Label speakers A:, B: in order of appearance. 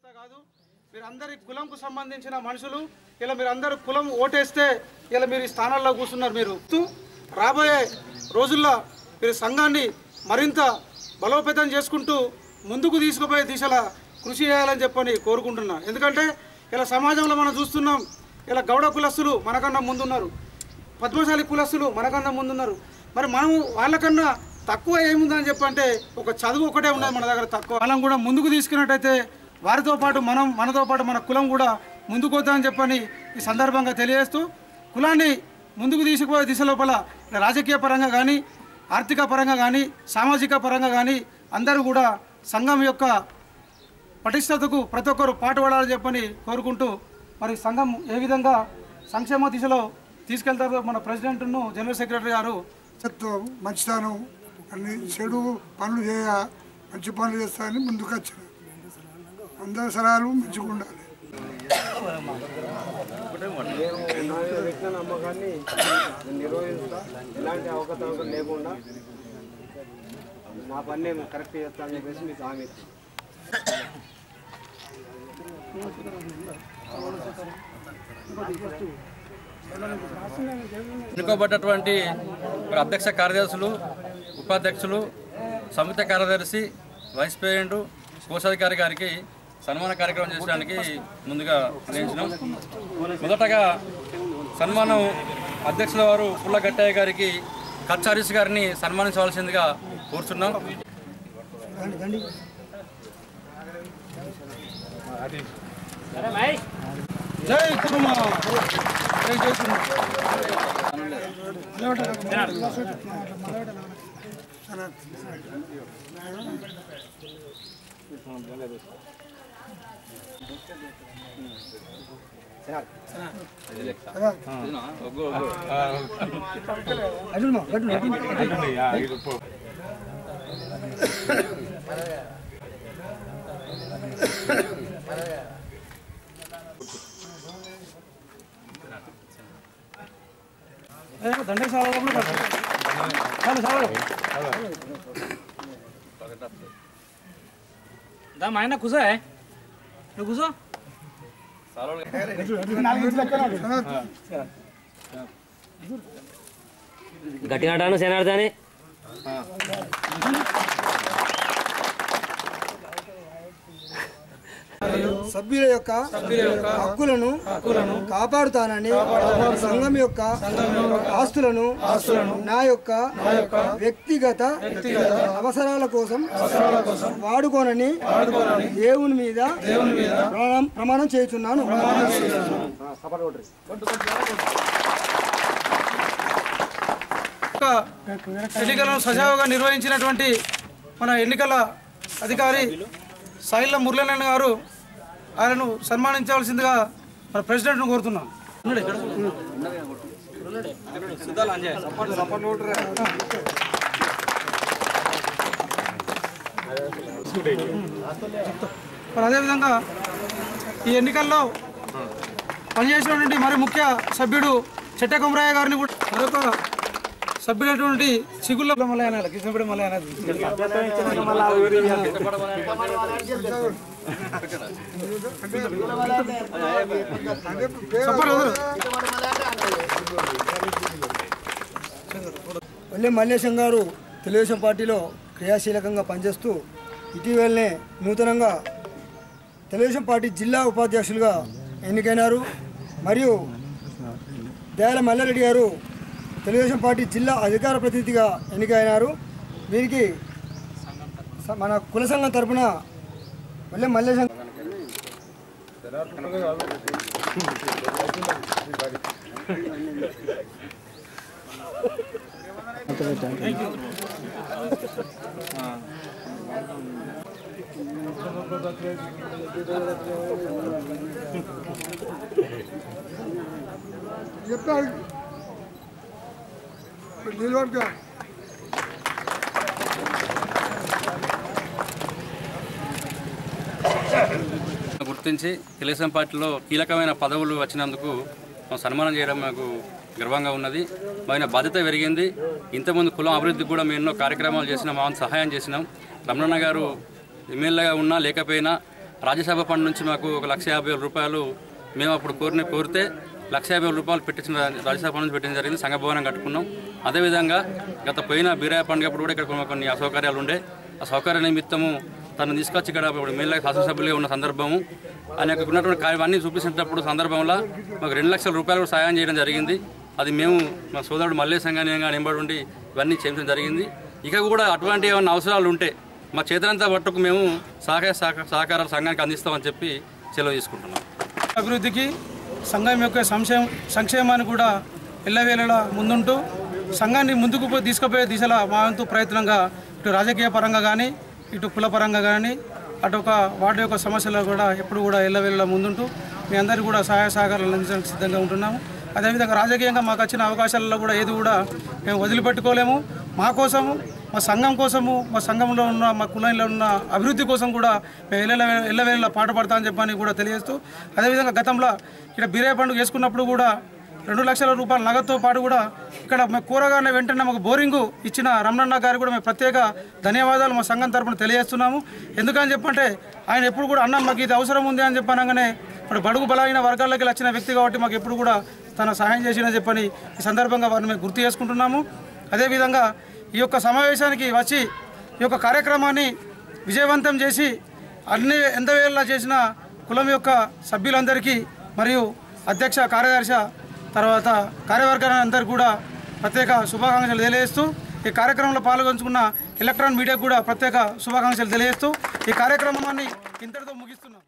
A: కాదు మీరు అందరి కులంకు సంబంధించిన మనుషులు ఇలా మీరు అందరు కులం ఓటేస్తే ఇలా మీరు ఈ స్థానాల్లో కూర్చున్నారు మీరు రాబోయే రోజుల్లో మీరు సంఘాన్ని మరింత బలోపేతం చేసుకుంటూ ముందుకు తీసుకుపోయే దిశలా కృషి చేయాలని చెప్పని కోరుకుంటున్నా ఎందుకంటే ఇలా సమాజంలో మనం చూస్తున్నాం ఇలా గౌడ కులస్తులు మనకన్నా ముందున్నారు పద్మశాలి కులస్తులు మనకన్నా ముందున్నారు మరి మనం వాళ్ళకన్నా తక్కువ ఏముందని చెప్పంటే ఒక చదువు ఒకటే ఉన్నది మన దగ్గర తక్కువ మనం కూడా ముందుకు తీసుకున్నట్టయితే వారితో పాటు మనం మనతో పాటు మన కులం కూడా ముందుకు వద్దామని చెప్పని ఈ సందర్భంగా తెలియజేస్తూ కులాన్ని ముందుకు తీసుకుపోయే దిశ లోపల రాజకీయ పరంగా కానీ ఆర్థిక పరంగా కానీ సామాజిక పరంగా కానీ అందరూ కూడా సంఘం యొక్క పటిష్టతకు ప్రతి ఒక్కరు పాటుపడాలని చెప్పని కోరుకుంటూ మరి సంఘం ఏ విధంగా సంక్షేమ దిశలో తీసుకెళ్తారో మన ప్రెసిడెంట్ను జనరల్ సెక్రటరీ గారు
B: సత్వం మంచితనం అన్ని చెడు పనులు చేయ మంచి పనులు చేస్తానని ముందుకు వచ్చాను అందరి సలహాలు మంచిగా ఉండాలి
C: నేను పెట్టిన నమ్మకాన్ని నేను నిర్వహిస్తా ఎలాంటి అవకతవకలు లేకుండా నా పని నేను కరెక్ట్ చేస్తానని చెప్పేసి మీకు హామీ ఇస్తాను.
D: ఎన్నుకోబడ్డటువంటి మరి అధ్యక్ష కార్యదర్శులు ఉపాధ్యక్షులు సంయుక్త కార్యదర్శి వైస్ ప్రెసిడెంట్ కోశాధికారి గారికి సన్మాన కార్యక్రమం చేయడానికి ముందుగా నిర్ణయించినాం మొదటగా సన్మానం అధ్యక్షుల వారు పుల్ల గట్టయ్య గారికి కచ్చారీస్ గారిని సన్మానించవలసిందిగా కోరుచున్నాం
A: జై కుటుంబ జై జై కుటుంబ దండకి సాగకుండా చాలు చాలు
E: दा मायना खुश है నువ్వు కూర్చో
F: గట్టిగా అంటాను శనార్థాన్ని
G: సభ్యుల యొక్క హక్కులను కాపాడుతానని సంఘం యొక్క ఆస్తులను నా యొక్క వ్యక్తిగత అవసరాల కోసం వాడుకోనని దేవుని మీద ప్రమాణం- ప్రమాణం చేస్తున్నాను
A: యొక్క ఎన్నికలను సజావుగా నిర్వహించినటువంటి మన ఎన్నికల అధికారి సాయిల మురళీనారాయణ గారు ఆయనను సన్మానించవలసిందిగా మన ప్రెసిడెంట్ను కోరుతున్నాం ఉన్నాడు ఇక్కడ? మరి అదేవిధంగా ఈ ఎన్నికల్లో పనిచేసినటువంటి మరి ముఖ్య సభ్యుడు చెట్ట కొమరయ్య గారిని కూడా మరొక సభ్యుడైనటువంటి సిగుళ్ళ మలయాళ కిషన్పడి మలయాళ చెప్పండి ఎవరు?
G: వల్లే మల్లేశం గారు తెలుగుదేశం పార్టీలో క్రియాశీలకంగా పనిచేస్తూ ఇటీవలనే నూతనంగా తెలుగుదేశం పార్టీ జిల్లా ఉపాధ్యక్షులుగా ఎన్నికైనారు మరియు దయాల మల్లారెడ్డి గారు తెలుగుదేశం పార్టీ జిల్లా అధికార ప్రతినిధిగా ఎన్నికైనారు వీరికి స- మన కుల సంఘం తరపున వల్లే మల్లేశం
B: చెప్తాడు నిలబడుకో
D: గుర్తించి తెలుగుదేశం పార్టీలో కీలకమైన పదవులు వచ్చినందుకు మాకు సన్మానం చేయడం మాకు గర్వంగా ఉన్నదిమైన బాధ్యత పెరిగింది ఇంతకుముందు కులం అభివృద్ధికి కూడా మేము ఎన్నో కార్యక్రమాలు చేసినాం మా వంతు సహాయం చేసినాం రమణన్న గారు ఎమ్మెల్యేగా ఉన్నా లేకపోయినా రాజ్యసభ ఫండ్ నుంచి మాకు ఒక లక్ష యాభై వేల రూపాయలు మేము అప్పుడు కోరిన కోరితే లక్ష యాభై వేల రూపాయలు పెట్టించిన రాజ్యసభ ఫండ్ నుంచి పెట్టించడం జరిగింది సంఘ భవనం కట్టుకున్నాం అదేవిధంగా గత పోయిన బీరాయ పండుగ అప్పుడు కూడా ఇక్కడ కొన్ని- కొన్ని అసౌకర్యాలు ఉండే ఆ సౌకర్య నిమిత్తము తను తీసుకొచ్చి ఇక్కడ ఇప్పుడు ఎమ్మెల్యే శాసనసభ్యులుగా ఉన్న సందర్భము ఆయన యొక్క ఉన్నటువంటి కార్యవాన్ని చూపించినప్పుడు సందర్భంలో మాకు రెండు లక్షల రూపాయలు కూడా సాయం చేయడం జరిగింది అది మేము మా సోదరుడు మల్లే సంఘాన్ని నింబడి ఉండి ఇవన్నీ చేయడం జరిగింది ఇక కూడా అటువంటి ఏమైనా అవసరాలు ఉంటే మా చేతనంతా పట్టుకు మేము సహకార సహకార సహకారాలు సంఘానికి అందిస్తామని చెప్పి సెలవు తీసుకుంటున్నాం
A: అభివృద్ధికి సంఘం యొక్క సంక్షేమ సంక్షేమాన్ని కూడా ఎల్లవేళలా ముందుంటూ సంఘాన్ని ముందుకు పో- తీసుకుపోయే దిశలో మా వంతు ప్రయత్నంగా ఇటు రాజకీయ పరంగా కానీ ఇటు కుల పరంగా కానీ అటు ఒక వార్డు యొక్క సమస్యలో కూడా ఎప్పుడు కూడా ఎల్లవేళలా ముందుంటూ మీ అందరికీ కూడా సహాయ సహకారాలు అందించడానికి సిద్ధంగా ఉంటున్నాము అదేవిధంగా రాజకీయంగా మాకు వచ్చిన అవకాశాలలో కూడా ఏది కూడా మేము వదిలిపెట్టుకోలేము మా కోసము మా సంఘం కోసము మా సంఘంలో ఉన్న మా కులంలో ఉన్న అభివృద్ధి కోసం కూడా మేము ఎల్ల ఎల్లవేళలా పాట పడతామని చెప్పని కూడా తెలియజేస్తూ అదేవిధంగా గతంలో ఇక్కడ బీరే పండుగ చేసుకున్నప్పుడు కూడా రెండు లక్షల రూపాయల నగదుతో పాటు కూడా ఇక్కడ మేము కూరగానే వెంటనే మాకు బోరింగు ఇచ్చిన రమణన్న గారికి కూడా మేము ప్రత్యేక ధన్యవాదాలు మా సంఘం తరపున తెలియజేస్తున్నాము ఎందుకని చెప్పంటే ఆయన ఎప్పుడు కూడా అన్న మాకు ఇది అవసరం ఉంది అని చెప్పనగానే ఇప్పుడు బడుగు బలమైన వర్గాల్లోకి వచ్చిన వ్యక్తి కాబట్టి మాకు ఎప్పుడు కూడా తన సహాయం చేసిన చెప్పని ఈ సందర్భంగా వారిని మేము గుర్తు చేసుకుంటున్నాము అదేవిధంగా ఈ యొక్క సమావేశానికి వచ్చి ఈ యొక్క కార్యక్రమాన్ని విజయవంతం చేసి అన్ని ఎంత వేళలా చేసిన కులం యొక్క సభ్యులందరికీ మరియు అధ్యక్ష కార్యదర్శి తర్వాత కార్యవర్గాన్ని అందరికీ కూడా ప్రత్యేక శుభాకాంక్షలు తెలియజేస్తూ ఈ కార్యక్రమంలో పాల్గొంచుకున్న ఎలక్ట్రానిక్ మీడియాకు కూడా ప్రత్యేక శుభాకాంక్షలు తెలియజేస్తూ ఈ కార్యక్రమాన్ని ఇంతటితో ముగిస్తున్నాం